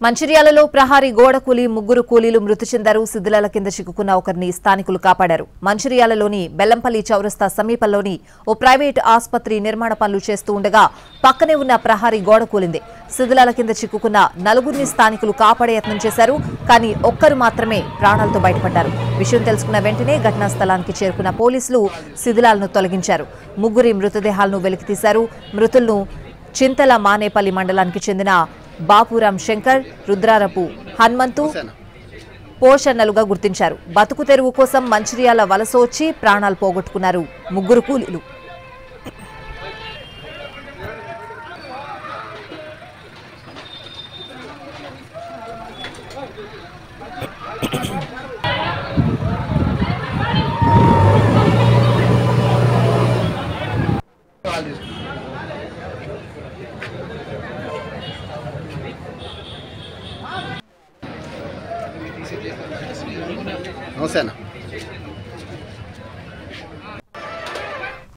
మంచిర్యాలలో ప్రహారీ గోడ కూలి ముగ్గురు కూలీలు మృతి చెందారు శిథిలాల కింద చిక్కుకున్న ఒకరిని స్థానికులు కాపాడారు మంచిర్యాలలోని బెల్లంపల్లి చౌరస్తా సమీపంలోని ఓ ప్రైవేట్ ఆసుపత్రి నిర్మాణ పనులు చేస్తూ ఉండగా పక్కనే ఉన్న ప్రహారీ గోడ కూలింది శిథిలాల కింద చిక్కుకున్న నలుగురిని స్థానికులు కాపాడే యత్నం చేశారు కానీ ఒక్కరు మాత్రమే ప్రాణాలతో బయటపడ్డారు విషయం తెలుసుకున్న వెంటనే ఘటనా స్థలానికి చేరుకున్న పోలీసులు శిథిలాలను తొలగించారు ముగ్గురి మృతదేహాలను వెలికితీశారు మృతులను చింతల మానేపల్లి మండలానికి చెందిన బాపురాం శంకర్ రుద్రారపు హనుమంతు పోషన్నలుగా గుర్తించారు బతుకు తెరువు కోసం మంచిర్యాల వలస వచ్చి ప్రాణాలు పోగొట్టుకున్నారు ముగ్గురు కూలీలు నమస్తే అన్న